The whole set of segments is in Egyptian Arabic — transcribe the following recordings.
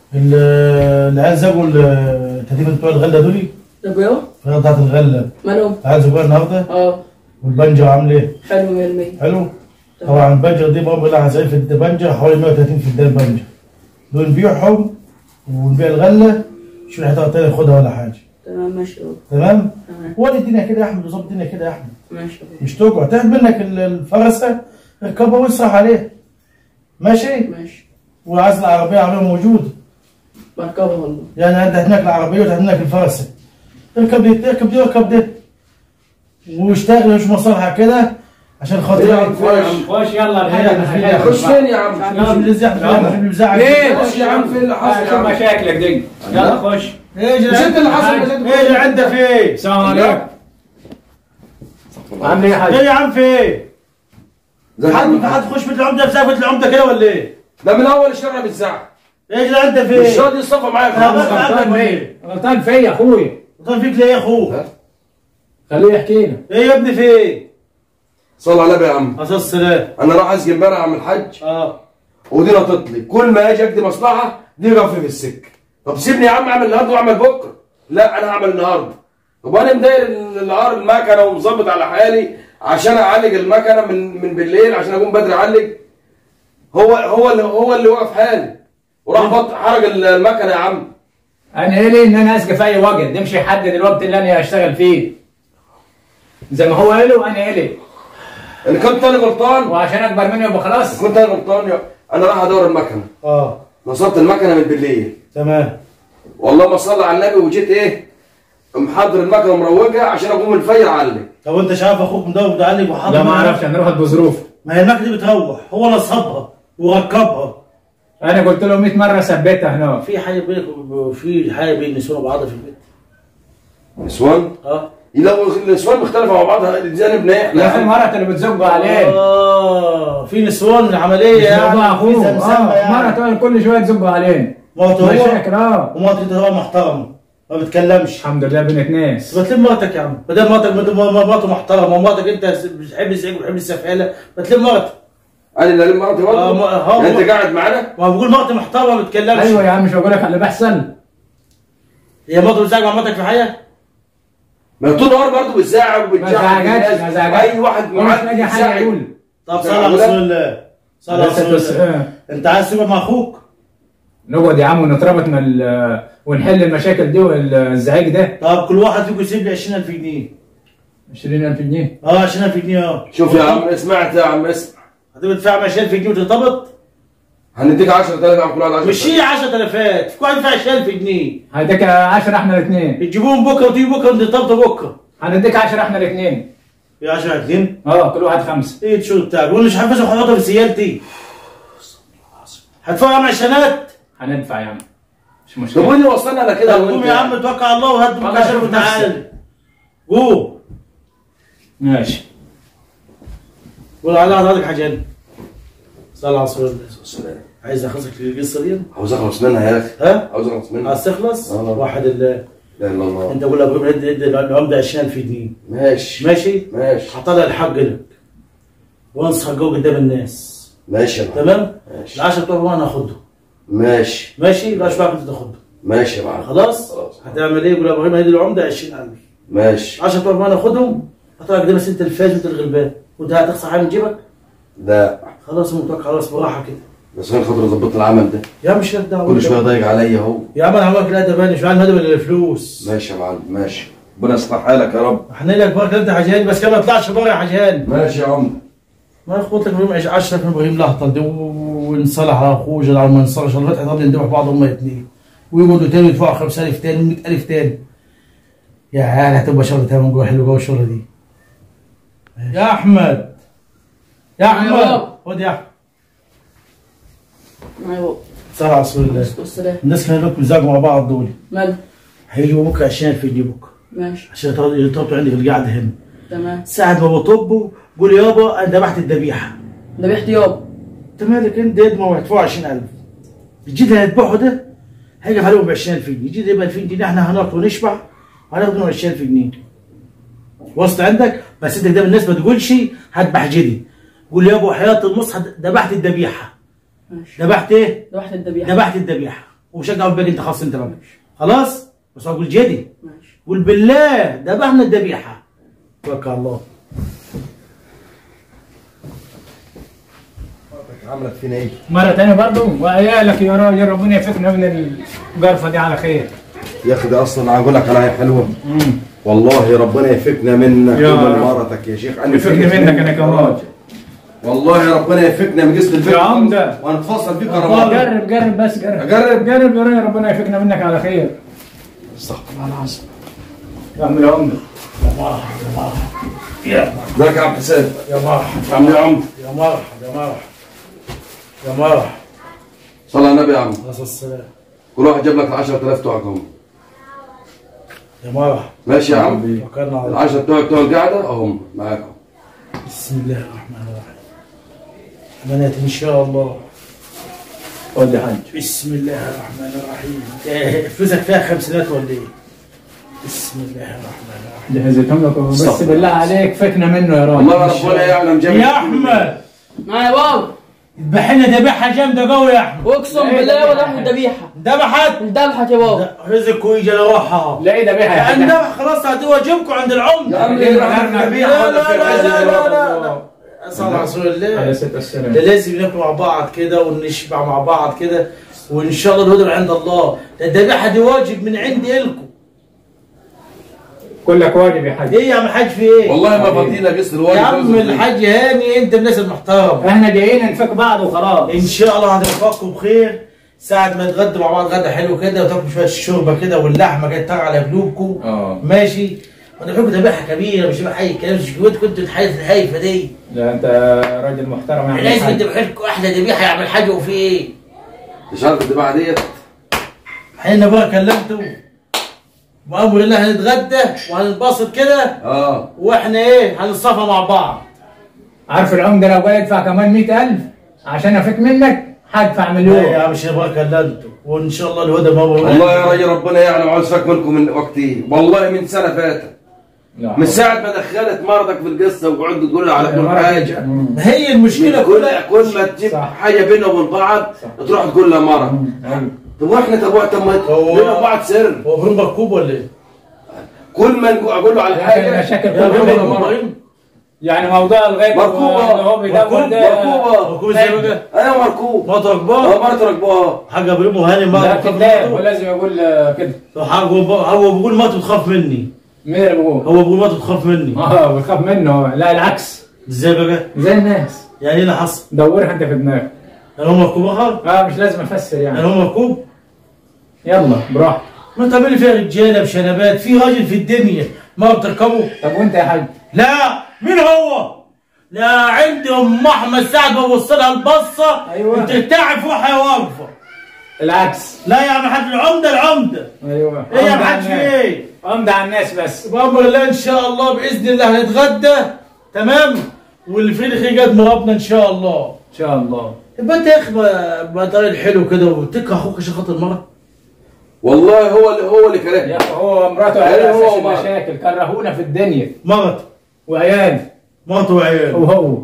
ال- العيال زاجوا التدريب بتوع الغله دول طب ايه الفرقه بتاعت الغله مالهم العيال زاجوها النهارده اه والبنجر عامل ايه؟ حلو 100% حلو طبعا البنجر دي بقى لها زي في البنجر حوالي 130 في الدار بنجر دول نبيعهم ونبيع الغله شو الحته التانية ياخدها ولا حاجه تمام ماشي اه تمام؟ تمام هو دي الدنيا كده يا احمد بالظبط الدنيا كده يا احمد ماشي اه مش تقعد تاخد منك ال- الفرسه اركبها واسرح عليها ماشي؟ ماشي وعايز العربيه عربيه موجوده بركبها والله يعني انت هناك العربيه وهناك الفرسه اركب دي اركب دي اركب دي واشتغل مش مصالحه كده عشان خاطر إيه يا عم خش. خش يلا إيه يا الحاجة عم؟ الحاجة. خش فين يا عم مش بنزعل مش بنزعل ليه؟ خش يا عم فين اللي حصل يا شوف عم مشاكلك دي يلا خش ايه مش انت اللي حصل مش انت ايه اللي عندك في ايه؟ السلام عليكم عامل ايه يا حاج؟ ايه يا عم في ايه؟ زي حد الحمد. حد تخش بيت العمده في بيت العمده كده ولا ايه؟ ده من اول الشارع بتزعق ايه اللي عندك في مش ايه؟ راضي يصطفى معايا لا، خالص. بس- غلطان فيا غلطان فيا يا اخوي طب فيك ليه يا اخوه؟ ها؟ خليه يحكي لنا ايه يا ابني في ايه؟ صلى على النبي يا عم اساس السلام انا راح اسجن امبارح اعمل حج اه ودي نطت لي كل ما اجي اقضي مصلحه دي رفي في السكه طب سيبني يا عم اعمل النهارده واعمل بكره لا انا هعمل النهارده طب انا مداير النهار المكنه ومظبط على حالي عشان اعالج المكنه من من بالليل عشان اقوم بدري اعالج هو هو اللي هو اللي وقف حالي وراح بط حرج المكنه يا عم انا ايه لي ان انا اسقى في اي وقت نمشي يحدد الوقت اللي انا اشتغل فيه زي ما هو قال له انا قال لي ان كنت انا غلطان وعشان اكبر منه يبقى خلاص كنت انا غلطان يا- انا راح ادور المكنه اه نصبت المكنه من بالليل تمام والله ما صلى على النبي وجيت ايه محضر المكنه ومروجها عشان اقوم الفير علي طب انت شايف اخوك مدور متعلق وحاطط لا ما اعرفش انا رحت بظروف ما هي المكنه دي بتروح هو نصبها وركبها انا قلت له 100 مره ثبتها هناك في حاجه بينك وب- في حاجه بين النسوان وبعضها في البيت نسوان اه لو النسوان مختلفه مع بعضها الجانب احنا يا اخي مرت اللي بتزق عليه اه في نسوان العمليه يعني يعني في اخوه زمزمه اه مرة يعني تقول كل شويه تزق علينا مراته هو مشاكل اه ومراتك انت طبعا محترمه ما بتكلمش الحمد لله بنت ناس ما تلم مراتك يا عم ما دام مراتك ما دام مراته محترمه ومراتك انت بتحب الزعيق وبتحب السفاله ما تلم مراتك انا اللي لم مراتي آه، برضه ما- هو- يعني انت قاعد معانا ما بقول مراتي محترمه ما بتكلمش ايوه يا عم مش بقول لك على اللي بيحصل هي مراته بتزعج مع مراتك في حاجه ما طول النهار برضه بتزعق ما زعجتش ما زعجتش اي واحد مش معاك لاقي حاجه بيزعق. يقول طب صلى على رسول الله صلى على رسول الله آه. انت عايز تبقى مع اخوك نقعد يا عم ونتربط من ال- ونحل المشاكل دي والزعيق ده طب كل واحد فيكم يسيب لي 20000 جنيه 20000 جنيه اه 20000 جنيه اه شوف يا عم سمعت يا عم اسمع هتبقى تدفع 20000 جنيه وترتبط هنديك 10000 يا عم كل واحد 10000 مش هي 10000 في واحد يدفع 20000 جنيه هديك 10 احنا الاثنين بتجيبوهم بكره وتيجي بكره ونرتبطوا بكره هنديك 10 احنا الاثنين يا 10 جنيه اه كل واحد خمسه ايه الشغل بتاعك وانا مش حافظ حضرتك في سيارتي هتدفع عم عشانات هندفع يا عم مش طب مشكله وين وصلنا على كده طب وانت قوم يا عم توكل على الله وهات بك والله عشان شوف وتعالى قوم ماشي قول على حضرتك حاجه صلى على رسول الله السلام. عايز اخلصك القصه دي عاوز اخلص منها يا اخي ها عاوز اخلص منها عايز تخلص آه. واحد الله لا اله الا الله انت قول لابراهيم ادي ادي العمده 20000 جنيه ماشي ماشي ماشي حطها الحق لك وانصح جوه قدام الناس ماشي يا معلم تمام ماشي العشرة بتوع وانا اخدهم ماشي ماشي لا اشبعك انت تاخدهم ماشي يا معلم خلاص خلاص هتعمل ايه قول يا ابراهيم ادي العمده 20000 ماشي 10 بتوع وانا اخدهم هطلع قدام بس انت الفاز وانت الغلبان وانت هتخسر حاجه من جيبك لا خلاص متوكل خلاص براحه كده بس انا خاطر ظبطت العمل ده يا عم مش دعوه كل شويه ضايق عليا اهو يا عم انا عمرك لا ده مش عارف هدف الفلوس ماشي يا معلم ماشي ربنا يصلح حالك يا رب احنا لك بركه انت حجان بس كان ما يطلعش بره يا حجان ماشي يا عم ما يخبط لك ابراهيم 10 من ابراهيم الاهطل ده ونصلح على اخوه جدع وما نصلحش الله فتح يندبح بعض هم الاثنين ويقعدوا تاني يدفعوا 5000 تاني 100000 تاني يا عيال هتبقى شغله تمام جوه حلو جوه الشغله دي يا احمد يا احمد بابا. خد يا احمد ايوه صلى على رسول الله والسلام الناس كانوا لكم زاجوا مع بعض دول مال هيجوا بكره 20000 جنيه بكره ماشي عشان يطردوا يطردوا عندي في القعده هنا تمام ساعة ما بطبوا قول يابا انا ذبحت الذبيحه ذبحت يابا انت مالك انت يد ما هيدفعوا 20000 الجديد اللي هيذبحوا ده هيقف عليهم ب 20000 جنيه الجديد يبقى 2000 جنيه احنا هناكل ونشبع وهناخد منهم 20000 جنيه وسط عندك بس انت قدام الناس ما تقولش هذبح جدي قول يابا حياه المصحف ذبحت الذبيحه ماشي ذبحت ايه؟ ذبحت الذبيحه ذبحت الذبيحه وشجع الباقي انت خلاص انت بقى خلاص بس اقول جدي ماشي قول بالله ذبحنا الذبيحه توكل على الله عملت فينا ايه؟ مرة تانية برضه وعيالك يا راجل ربنا يفكنا من الجرفة دي على خير يا اخي ده اصلا هقول لك على حاجه حلوه والله ربنا يفكنا منك يا ومن رب. مرتك يا شيخ انا يفكني فكت منك أنا كمان. والله ربنا يفكنا من قسط الفكر يا عمدة. وهنتفصل فيك كرامات جرب جرب بس جرب أجرب؟ جرب يا راجل ربنا يفكنا منك على خير استغفر الله العظيم يا عم العمدة يا ازيك يا عبد السلام يا مرحبا عم يا عم يا مرحبا يا مرحبا يا مرحبا صلى على النبي يا عم عليه الصلاه والسلام كل واحد جاب لك 10000 بتوعك هم يا مرحبا ماشي يا عم توكلنا على ال الله 10 بتوعك بتوع القعده اهم معاك اهو بسم الله الرحمن الرحيم بنات ان شاء الله خد يا حاج بسم الله الرحمن الرحيم إيه، فلوسك فيها خمسينات ولا ايه؟ بسم الله الرحمن الرحيم جهزتهم لك بس استغفر بالله عليك فكنا منه يا والله راجل ربنا يعلم جامد يا احمد معايا بابا اذبح لنا ذبيحه جامده قوي يا احمد اقسم إيه بالله ده؟ ولا احمد ذبيحه ذبحت ذبحت يا بابا رزق ويجي لروحها لا ايه ده بيها يا لان حاج ذبح خلاص هدي واجبكم عند العمده يا عم ليه ليه ما رحمة نعرف النبي لا ولا لا في لا عز لا الوقت؟ لا لا صلى على رسول عليه الله الصلاة ده والسلام لازم ناكل مع بعض كده ونشبع مع بعض كده وان شاء الله الهدى من عند الله ده الذبيحه دي واجب من عندي لكم كلك واجب يا حاج ايه يا عم الحاج في ايه؟ والله ما فاضينا قسط الواجب يا عم الحاج هاني انت من الناس المحترمه احنا جايين نفك بعض وخلاص ان شاء الله هتوفقكم بخير ساعة ما تغدوا مع بعض غدا حلو كده وتاكلوا شويه الشوربه كده واللحمه كده تطغى على قلوبكم اه ماشي وانا بحب ذبيحه كبيره مش بحي الكلام مش كنت كنت الحياه الهايفه دي لا انت راجل محترم يا عم لازم انت الحاج. بحلكوا احلى ذبيحه يعمل حاجه وفي ايه؟ مش عارف الدباعه ديت حين بقى كلمته بامر الله هنتغدى وهننبسط كده اه واحنا ايه هنصفى مع بعض عارف العمدة لو جاي يدفع كمان 100000 عشان افك منك هدفع لا مليون يا عم شيخ بقى كلمته وان شاء الله الهدى ما هو والله يا راجل ربنا يعلم عاوز فاك منكم من وقتي والله من سنه فاتت لا من ساعه ما دخلت مرضك في القصه وقعدت تقول على كل مرة حاجه مم. ما هي المشكله كل كلها كل ما تجيب صح. حاجه بيننا وبين بعض صح. تروح تقول لها مرض مم. أيوة. طب واحنا طب طب ما هو- بيننا وبعض سر هو ابراهيم مركوب ولا ايه؟ كل ما نقول- اقول له على لكن حاجه المشاكل يا كلها ابراهيم بين مركوب بعض. ابراهيم يعني موضوع الغيب مركوبة. اللي هو بيدور مركوب ده مركوبه مركوب ازاي بقى؟ انا مركوب مرات اه ركباه مرت ركبها حاجه ابراهيم وهاني ما لا كذاب ولازم يقول آه، كده هو بيقول ما تخاف مني مين اللي بيقول؟ هو بيقول ما تخاف مني اه بيخاف منه لا العكس ازاي بقى؟ زي الناس يعني ايه اللي حصل؟ دورها انت في دماغك يعني هو مركوب اخر؟ اه مش لازم افسر يعني يعني هو مركوب؟ يلا براحتك ما تعمل فيها رجاله بشنبات في راجل في الدنيا ما بتركبه طب وانت يا حاج لا مين هو؟ لا عندي ام احمد ساعه ما ببص لها البصه أيوة. بترتعب روحها واقفه العكس لا يا عم حاج العمده العمده ايوه ايه يا عمد على حاج في الناس. ايه؟ عمد على الناس بس بامر الله ان شاء الله باذن الله هنتغدى تمام واللي فيه الخير قد مربنا ان شاء الله ان شاء الله يبقى انت يا اخي ما- ما طالع الحلو كده وتكره اخوك عشان خاطر المرة والله هو اللي هو اللي يا كرهني اخي هو مراته أيوة عياله هو اساس ومرته. المشاكل كرهونا في الدنيا مرته وعيال مرته وعياله وهو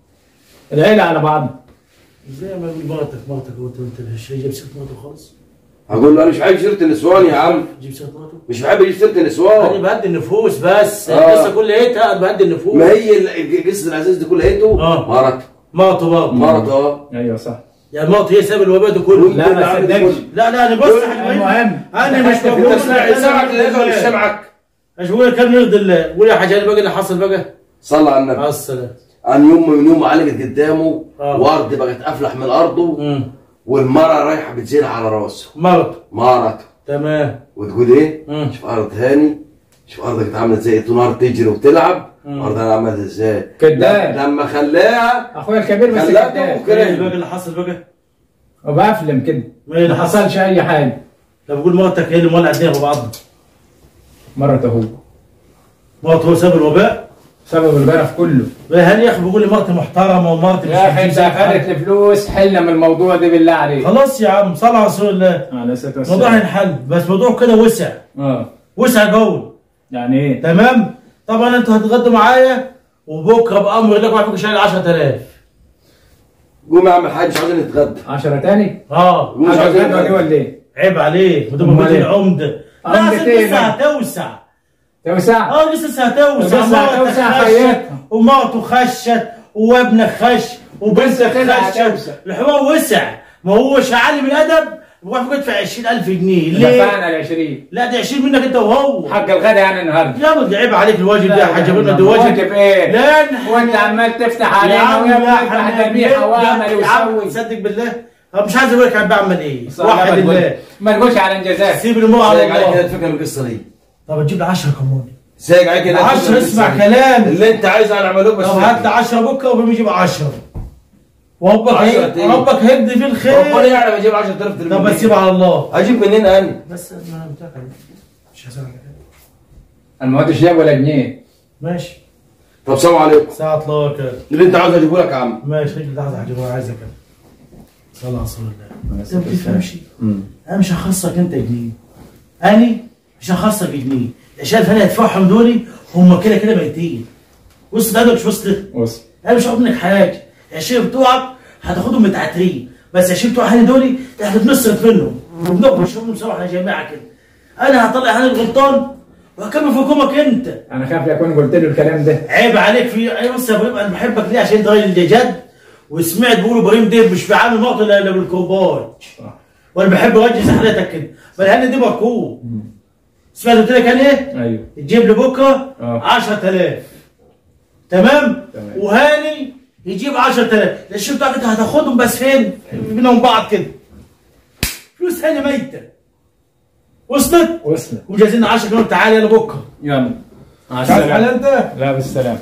العيله على بعض زي ما يقول مرتك مرتك وانت انت مش جايب سيره مرته خالص هقول له انا مش بحب سيره النسوان يا عم جيب سيره مرته مش بحب اجيب سيره انا النسوان بهدي النفوس بس آه. القصه كلها ايه بهدي النفوس ما هي ال- قصه العزيز دي كلها ايته آه. مرته مرته برضه مرته اه ايوه صح يعني مرته هي سبب الوباء ده كله لا ما تصدقش لا لا انا بص يا حاج إبراهيم. المهم انا مش دخلت في بقول انت التسمية. سمع- سمعك اللي ولا مش سمعك مش بقول كم يرضي الله قول يا حاج انا بقى اللي حصل بقى صلى على النبي على السلام عن يوم من يوم علقت قدامه آه. وارض بقت افلح من ارضه امم والمرة رايحة بتزيل على راسه مرته مرته تمام وتقول ايه؟ مم. شوف ارض هاني شوف ارضك كانت عامله ازاي طول النهار تجري وتلعب مم. ارض انا عملت ازاي؟ كذاب. لما خلاها اخويا الكبير بس كلمته كذاب ايه وكره بقى اللي حصل بقى وبافلم كده ايه اللي ما حصل حصلش اي حاجه طب بقول مرتك هي اللي مولع الدنيا ببعضها مرته هو مرته هو سبب الوباء سبب الجرف كله هل يا اخي بيقول لي مرتي محترمه ومرتي مش يا اخي مش- انت اخذت الفلوس حلنا من الموضوع ده بالله عليك خلاص يا عم صل على رسول الله على الصلاه الموضوع والسلام هينحل بس موضوع كده وسع اه وسع قوي يعني ايه تمام طبعا انتوا هتتغدوا معايا وبكره بامر الله واحد فيكم شايل 10000 قوم يا عم الحاج مش عاوزين نتغدى 10 تاني اه مش حاجه عاوزين غدا دي نتغدى ولا ايه عيب عليك ما تبقى أمال بيت إيه؟ العمده عمدة لا إيه لسه بقى؟ هتوسع توسع اه لسه هتوسع لسه مراتك هتوسع خشت حياتها. ومراته خشت وابنك خش وبنتك كده خشت هتوسع. الحوار وسع ما هوش عالم الادب وراح يدفع 20000 جنيه ليه؟ دفعنا ال 20 لا ده 20 منك انت وهو حق الغدا يعني النهارده يا راجل عيب عليك الواجب ده لا، يا حاج لا، ابونا لا، ده واجب واجب إيه؟ لا نح- وانت عمال تفتح يا علينا عم ويا لا بتفتح حبيبي. ذبيحه واعمل يا عم وسوي صدق بالله أنا مش عايز اقول لك انا بعمل ايه صراحة واحد ما تقول- الله ما تقولش على انجازات سيب الامور على سايق عليك كده الله الفكره القصه دي طب تجيب لي 10 كمون سايق عليك كده الفكرة 10 القصة اسمع دي. كلام اللي انت عايزه انا اعمله بس طب هات لي 10 بكره وبيجيب 10 وربك 10 هي- تاني. ربك هيبدي في ربنا الخير يعلم اجيب 10000 طب تليفون بسيب على الله اجيب منين انا؟ بس انا متاكد مش هسألك المواد جاب ولا جنيه ماشي طب سلام عليكم ساعة الله كده اللي انت عاوز اجيبه لك يا عم ماشي خليك لحظة حاجة انا عايزك انا صلى على رسول الله انت ما بتفهمش انا مش هخصك انت جنيه انا مش هخصك جنيه عشان انا هدفعهم دولي هم كده كده ميتين وسط ده مش وسط ده وصل انا مش هاخد منك حاجه 20 بتوعك هتاخدهم متعترين بس 20 بتوع هاني دولي احنا بنصرف منهم وبنخرج نشربهم سوا احنا جماعه كده انا هطلع هاني الغلطان وهكمل في حكومك انت انا خايف اكون قلت له الكلام ده عيب عليك في اي بص يا ابراهيم انا بحبك ليه عشان انت راجل جد وسمعت بيقولوا ابراهيم ده مش بيعامل نقطه الا إلا بالكرباج وانا بحب ارجس حالتك كده فالهاني دي مركوب سمعت قلت لك انا ايه؟ ايوه تجيب لي بكره اه. 10000 تمام تمام. وهاني يجيب 10000 الشيء بتاعك انت هتاخدهم بس فين بينهم بعض كده فلوس هاني ميته وصلت وصلت ومجهزين 10 مليون تعالى يلا بكره يلا مع مش عارف على السلامه انت لا بالسلامه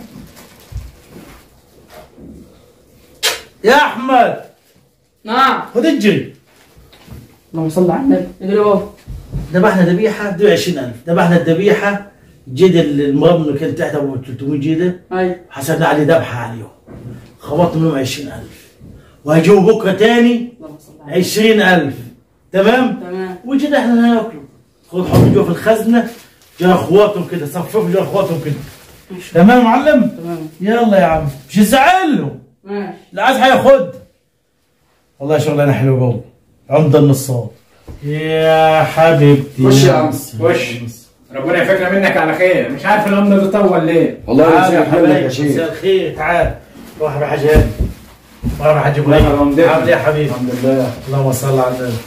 يا احمد نعم خد اجري اللهم صل على النبي اجري بابا ذبحنا ذبيحه دي 20000 ذبحنا الذبيحه جد المرمى كان تحت ابو 300 جيده ايوه حسبنا عليه ذبحه عليهم خبطت منهم 20000 وهيجيبوا بكره تاني اللهم صل على النبي. عشرين ألف تمام تمام وكده احنا هناكله خد حط جوه في الخزنة جا اخواتهم كده صففوا جا اخواتهم كده ماشي. تمام يا معلم تمام يلا يا عم مش تزعلهم ماشي لا عايز هياخد والله شغلانه حلوه جوه عمده النصاب يا حبيبتي خش يا عم، خش. ربنا يفكر منك على خير مش عارف الامر ده طول ليه والله تعال يا يا حبيبي حبايبي يا مساء شيخ الخير تعال روح يا حاج هاني روح يا حاج ابراهيم الله يرحمه. عامل ايه يا حبيبي الحمد لله اللهم صل على النبي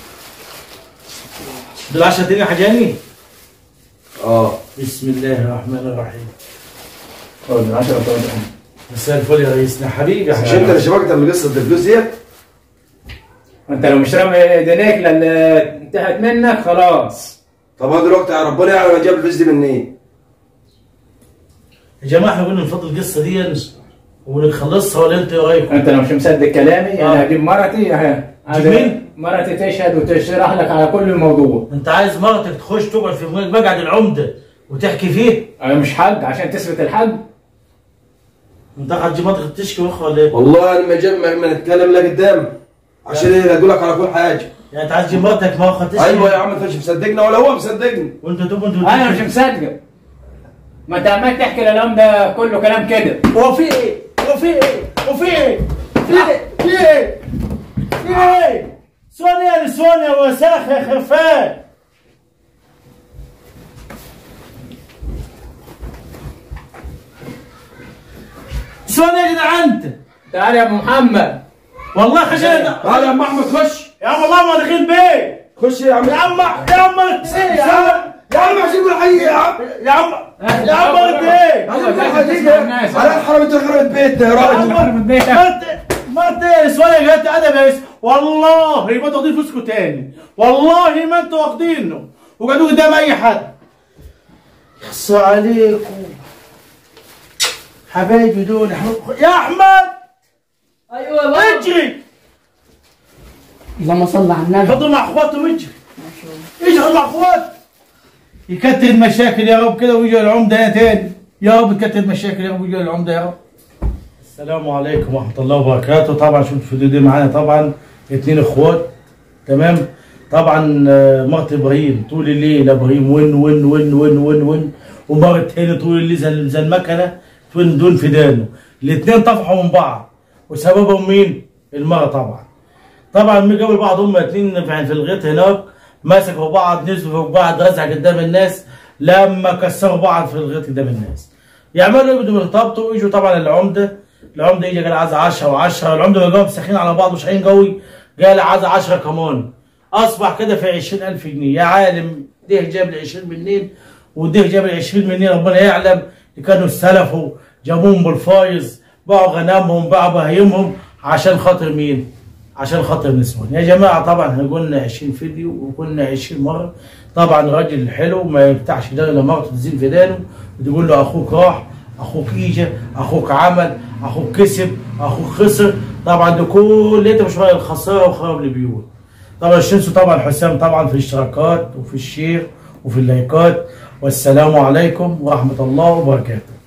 دول 10 دقيقة يا حاج هاني اه بسم الله الرحمن الرحيم خد 10 طول مساء الفل يا ريسنا حبيبي يا مش انت اللي حبيبي شبكت من قصه الفلوس ديت انت لو مش رامي ايدينيك للي انتهت منك خلاص طب هو دلوقتي يا ربنا يعلم انا جاب الفلوس دي منين يا جماعه احنا قلنا نفضل القصه دي ونخلصها ولا انت ايه رايكم؟ انت لو مش مصدق كلامي آه. انا هجيب مرتي اهي تجيب مين؟ مرتي تشهد وتشرح لك على كل الموضوع انت عايز مرتك تخش تقعد في مقعد العمده وتحكي فيه؟ انا مش حق عشان تثبت الحق انت هتجيب مرتك تشكي واخوه ولا ايه؟ والله انا ما جاب ما نتكلم لك قدام عشان ايه اقول لك على كل حاجه يعني انت عايز تجيب مرتك ما تشكي ايوه يا عم انت مش مصدقنا ولا هو مصدقني وانت تبقى انت انا مش مصدق ما انت عمال تحكي للام ده كله كلام كده هو في ايه؟ هو في ايه؟ هو في ايه؟ في ايه؟ في ايه؟ في ايه؟ سونيا لسونيا وساخ يا خرفان سونيا يا جدعان انت تعال يا ابو محمد والله خشينا تعال يا عم احمد خش يا عم والله ما داخلين بيه خش يا عم يا عم يا عم يا عم يا عم عشان يقول حقيقي يا عم يا عم يا عم مرت ايه؟ عشان يقول لازم حقيقي تسمع الناس. على الحرام انت خربت بيتنا يا راجل خربت بيتك. مرت مرت ايه نسوان يا جدع ادب يا اسم والله ما انتوا واخدين فلوسكم تاني والله ما انتوا واخدينه وقعدوا قدام اي حد يخص عليكم حبايبي دول يا احمد ايوه يا بابا اجري اللهم صل على النبي حضر مع اخواته واجري ما شاء الله اجري مع اخواته يكتر المشاكل يا رب كده ويجي العمده يا تاني يا رب يكتر المشاكل يا رب ويجي العمده يا رب السلام عليكم ورحمه الله وبركاته طبعا شفت الفيديو دي معانا طبعا اتنين اخوات تمام طبعا آه، مرت ابراهيم طول الليل ابراهيم ون ون ون ون ون ون ومرت تاني طول الليل زي زي المكنه تون دون في دانه الاثنين طفحوا من بعض وسببهم مين؟ المرة طبعا طبعا من قبل بعض هم الاثنين في في الغيط هناك مسكوا بعض نزلوا فوق بعض رزع قدام الناس لما كسروا بعض في الغيط قدام الناس يعملوا ايه بدهم يرتبطوا يجوا طبعا العمده العمده يجي قال عايز 10 و10 العمده ما جاهم ساخين على بعض وشايين قوي قال عايز 10 كمان اصبح كده في 20000 جنيه يا عالم ده جاب ال 20 منين وده جاب ال 20 منين ربنا يعلم اللي كانوا استلفوا جابوهم بالفايز باعوا غنمهم باعوا بهايمهم عشان خاطر مين؟ عشان خاطر نسوان يا جماعه طبعا احنا قلنا 20 فيديو وقلنا 20 مره طبعا راجل حلو ما يفتحش ده الا مرته تزين في دانه وتقول له اخوك راح اخوك اجى اخوك عمل اخوك كسب اخوك خسر طبعا ده كل انت مش راجل خساره وخرب البيوت طبعا مش تنسوا طبعا حسام طبعا في الاشتراكات وفي الشير وفي اللايكات والسلام عليكم ورحمه الله وبركاته